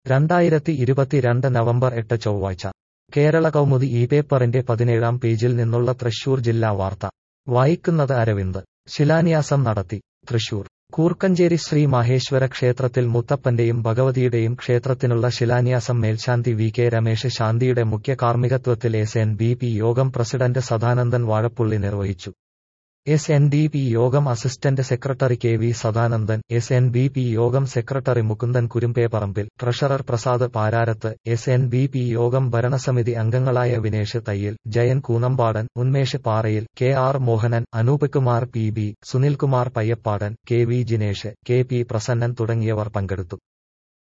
രണ്ടായിരത്തി ഇരുപത്തിരണ്ട് നവംബർ എട്ട് ചൊവ്വാഴ്ച കേരള കൗമുദി ഈ പേപ്പറിന്റെ പതിനേഴാം പേജിൽ നിന്നുള്ള തൃശൂർ ജില്ലാ വാർത്ത വായിക്കുന്നത് അരവിന്ദ് ശിലാന്യാസം നടത്തി തൃശൂർ കൂർക്കഞ്ചേരി ശ്രീ മഹേശ്വര ക്ഷേത്രത്തിൽ മുത്തപ്പന്റെയും ഭഗവതിയുടെയും ക്ഷേത്രത്തിനുള്ള ശിലാന്യാസം മേൽശാന്തി വി കെ രമേശ് ശാന്തിയുടെ മുഖ്യ കാർമ്മികത്വത്തിൽ എസ് എൻ ബി പി യോഗം പ്രസിഡന്റ് സദാനന്ദൻ വാഴപ്പുള്ളി നിർവഹിച്ചു എസ് എൻ ഡി പി യോഗം assistant secretary K V Sadanandan S N B P യോഗം secretary Mukundan Kurumbeparambil treasurer Prasad Pararath S N B P യോഗം ഭരണസമിതി അംഗങ്ങളായ Vinesh Thayyil Jayan Koonampadan Unmesh Parayil K R Mohanan Anoop Kumar P B Sunilkumar Payyappadan K V Jinesh K P Prasannan തുടങ്ങിയവർ പങ്കെടുത്തു